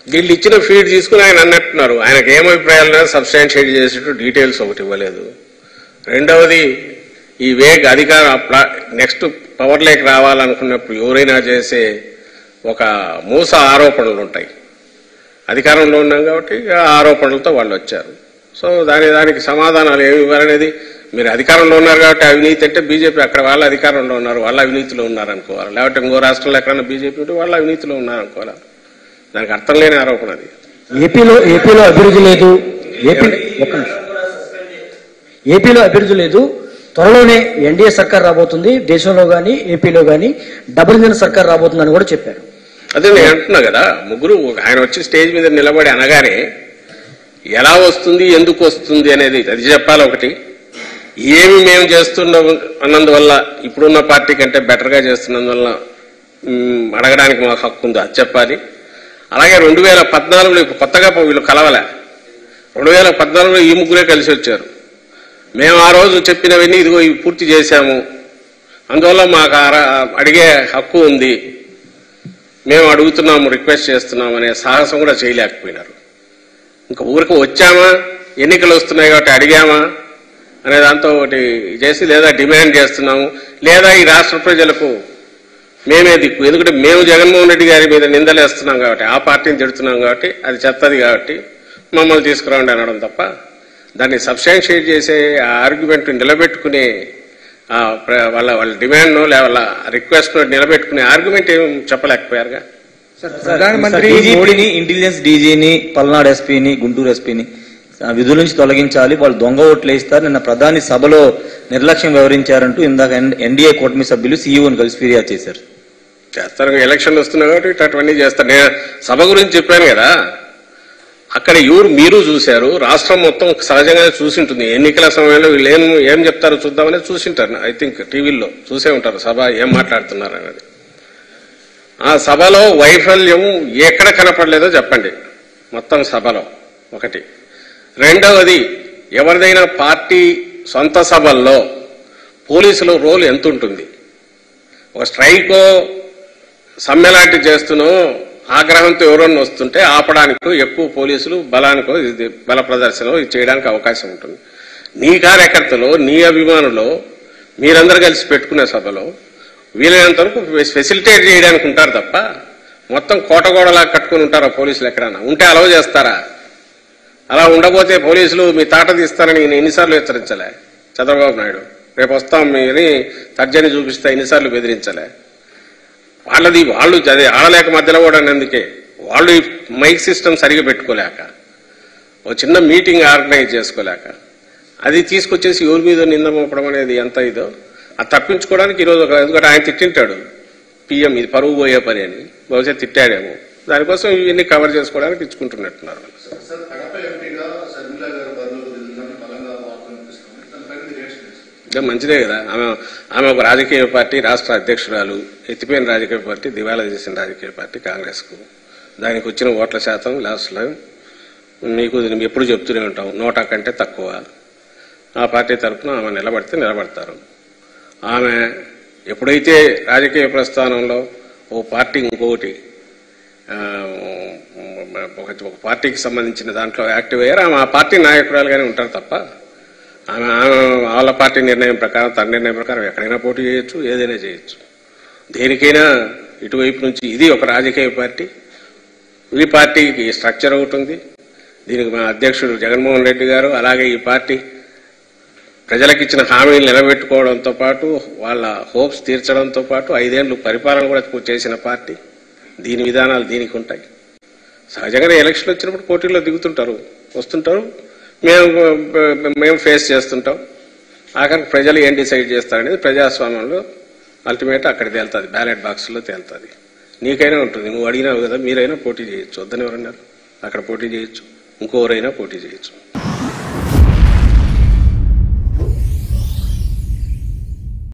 వీళ్ళు ఇచ్చిన ఫీడ్ తీసుకుని ఆయన అన్నట్టున్నారు ఆయనకు ఏం అభిప్రాయాలు సబ్స్టాన్షియేట్ చేసేట్టు డీటెయిల్స్ ఒకటి ఇవ్వలేదు రెండవది ఈ వేగ్ అధికార నెక్స్ట్ పవర్ లేక్ రావాలనుకున్నప్పుడు ఎవరైనా చేసే ఒక మూస ఆరోపణలు ఉంటాయి అధికారంలో ఉన్నాం కాబట్టి ఆ ఆరోపణలతో వాళ్ళు వచ్చారు సో దాని దానికి సమాధానాలు ఏమి ఇవ్వాలనేది మీరు అధికారంలో ఉన్నారు కాబట్టి అవినీతి అంటే బీజేపీ అక్కడ వాళ్ళ అధికారంలో ఉన్నారు వాళ్ళ అవినీతిలో ఉన్నారు అనుకోవాలి లేకపోతే ఇంకో రాష్ట్రంలో ఎక్కడన్నా బీజేపీ ఉంటే వాళ్ళ అవినీతిలో ఉన్నారు అనుకోవాలి దానికి అర్థం లేని ఆరోపణ అది ఏపీలో ఏపీలో అభివృద్ధి లేదు ఏపీ ఒక్క నిమిషం. ఏపీలో అభివృద్ధి లేదు త్వరలోనే ఎన్డీఏ సర్కార్ రాబోతుంది దేశంలో గాని ఏపీలో గాని డబుల్ ఇంజన్ సర్కార్ రాబోతుందని కూడా చెప్పారు అదే నేను అంటున్నా కదా ముగ్గురు ఆయన వచ్చి స్టేజ్ మీద నిలబడి అనగానే ఎలా వస్తుంది ఎందుకు వస్తుంది అనేది అది చెప్పాలి ఒకటి ఏమి మేము చేస్తున్నాం అన్నందువల్ల ఇప్పుడున్న పార్టీ కంటే బెటర్గా చేస్తున్నందువల్ల మ్, అడగడానికి మాకు హక్కు ఉంది అది చెప్పాలి అలాగే రెండు వేల పద్నాలుగులో ఇప్పుడు కొత్తగా వీళ్ళు కలవలే రెండు వేల పద్నాలుగులో ఈ ముగ్గురే కలిసి వచ్చారు మేము ఆ రోజు చెప్పినవన్నీ ఇదిగో ఇవి పూర్తి చేశాము అందువల్ల మాకు ఆ ర- అడిగే హక్కు ఉంది మేము అడుగుతున్నాము రిక్వెస్ట్ చేస్తున్నాం అనే సాహసం కూడా చేయలేకపోయినారు ఇంకా ఊరికి వచ్చామా ఎన్నికలు వస్తున్నాయి కాబట్టి అడిగామా అనే దాంతో ఒకటి చేసి లేదా డిమాండ్ చేస్తున్నాము లేదా ఈ రాష్ట్ర ప్రజలకు మేమే దిక్కు ఎందుకంటే మేము జగన్మోహన్ రెడ్డి గారి మీద నిందలేస్తున్నాం కాబట్టి ఆ పార్టీని తిడుతున్నాం కాబట్టి అది చెత్తది కాబట్టి మమ్మల్ని తీసుకురండి అనడం తప్ప దాన్ని సబ్స్టాన్షియేట్ చేసే ఆ ఆర్గ్యుమెంట్ నిలబెట్టుకునే ఆ ప్ర- వాళ్ళ వాళ్ళ డిమాండ్ను లేదా వాళ్ళ రిక్వెస్ట్ నిలబెట్టుకునే ఆర్గ్యుమెంట్ ఏం చెప్పలేకపోయారుగా ప్రధానమంత్రి డీజీపీని ఇంటెలిజెన్స్ డీజీని పల్నాడు ఎస్పీని గుంటూరు ఎస్పీని విధుల నుంచి తొలగించాలి వాళ్ళు దొంగ ఓట్లు వేస్తారు నిన్న ప్రధాని సభలో నిర్లక్ష్యం వ్యవహరించారంటూ ఇందాక ఎన్డీఏ కూటమి సభ్యులు సీఈఓని కలిసి ఫిర్యాదు చేశారు చేస్తారు ఎలక్షన్లు వస్తున్నాయి కాబట్టి ఇట్లాంటివన్నీ చేస్తారు నేను సభ గురించి చెప్పాను కదా అక్కడ ఎవరు మీరు చూశారు రాష్ట్రం మొత్తం సహజంగానే చూసింటుంది ఎన్నికల సమయంలో వీళ్ళు ఏం ఏం చెప్తారో చూద్దామని చూసింటారు ఐ థింక్ టీవీల్లో చూసే ఉంటారు సభ ఏం మాట్లాడుతున్నారు అనేది ఆ సభలో వైఫల్యం ఎక్కడ కనపడలేదో చెప్పండి మొత్తం సభలో ఒకటి రెండవది ఎవరిదైనా పార్టీ సొంత సభల్లో పోలీసుల రోల్ ఎంత ఉంటుంది ఒక స్ట్రైకో సమ్మెలాంటి చేస్తూనో ఆగ్రహంతో ఎవరన్నా వస్తుంటే ఆపడానికో ఎక్కువ పోలీసులు బలానికో ఇది బల ప్రదర్శన ఇది చేయడానికి అవకాశం ఉంటుంది నీ కార్యకర్తలో నీ అభిమానులో మీరందరూ కలిసి పెట్టుకునే సభలో వీలైనంత వరకు ఫెసిలిటేట్ చేయడానికి ఉంటారు తప్ప మొత్తం కోటగోడలా కట్టుకుని ఉంటారా పోలీసులు ఎక్కడన్నా ఉంటే అలవ చేస్తారా అలా ఉండబోతే పోలీసులు మీ తాట తీస్తారని నేను ఎన్నిసార్లు హెచ్చరించలే చంద్రబాబు నాయుడు రేపు వస్తాం మీని తర్జని చూపిస్తా ఎన్నిసార్లు బెదిరించలే వాళ్ళది వాళ్ళు అదే ఆడలేక మధ్యలో కూడా అందుకే వాళ్ళు ఈ మైక్ సిస్టమ్ సరిగా పెట్టుకోలేక ఒక చిన్న మీటింగ్ ఆర్గనైజ్ చేసుకోలేక అది తీసుకొచ్చేసి ఎవరి మీద నింద మోపడం అనేది ఎంత ఇదో అది తప్పించుకోవడానికి ఈరోజు ఒక ఎందుకంటే ఆయన తిట్టింటాడు పిఎం ఇది పరువు పోయే పని అని బహుశా తిట్టాడేమో దానికోసం ఇవన్నీ కవర్ చేసుకోవడానికి ఇచ్చుకుంటున్నట్టున్నారు సార్ కడప ఎంపీగా షర్మిల గారు బరిలోకి దిగుతుందని బలంగా వార్తలు వినిపిస్తుంది దానిపైన మీరు రియాక్షన్ చేస్తారు ఇదే మంచిదే కదా ఆమె ఆమె ఒక రాజకీయ పార్టీ రాష్ట్ర అధ్యక్షురాలు ఎత్తిపోయిన రాజకీయ పార్టీ దివాలా చేసిన రాజకీయ పార్టీ కాంగ్రెస్కు దానికి వచ్చిన ఓట్ల శాతం లాస్ట్లో మీకు ఇది ఎప్పుడు చెప్తూనే ఉంటాం నోటా కంటే తక్కువ ఆ పార్టీ తరఫున ఆమె నిలబడితే నిలబడతారు ఆమె ఎప్పుడైతే రాజకీయ ప్రస్థానంలో ఓ పార్టీ ఇంకొకటి ఆ, ఒక ఒక పార్టీకి సంబంధించిన దాంట్లో యాక్టివ్ అయ్యారు ఆమె ఆ పార్టీ నాయకురాలుగానే ఉంటారు తప్ప ఆమె ఆమె వాళ్ళ పార్టీ నిర్ణయం ప్రకారం తన నిర్ణయం ప్రకారం ఎక్కడైనా పోటీ చేయొచ్చు ఏదైనా చేయొచ్చు దేనికైనా ఇటువైపు నుంచి ఇది ఒక రాజకీయ పార్టీ ఈ పార్టీకి స్ట్రక్చర్ ఒకటి ఉంది దీనికి మా అధ్యక్షుడు జగన్మోహన్ రెడ్డి గారు అలాగే ఈ పార్టీ ప్రజలకు ఇచ్చిన హామీలు నిలబెట్టుకోవడంతో పాటు వాళ్ళ హోప్స్ తీర్చడంతో పాటు ఐదేళ్లు పరిపాలన కూడా చేసిన పార్టీ దీని విధానాలు దీనికి ఉంటాయి సహజంగానే ఎలక్షన్ వచ్చినప్పుడు పోటీల్లో దిగుతుంటారు వస్తుంటారు మేము మేము ఫేస్ చేస్తుంటాం ఆఖరికి ప్రజలు ఏం డిసైడ్ చేస్తారనేది ప్రజాస్వామ్యంలో అల్టిమేట్ అక్కడ తేలుతుంది బ్యాలెట్ బాక్స్లో తేలుతుంది నీకైనా ఉంటుంది నువ్వు అడిగినావు కదా మీరైనా పోటీ చేయొచ్చు వద్దని ఎవరన్నారు అక్కడ పోటీ చేయొచ్చు ఇంకోరైనా పోటీ చేయొచ్చు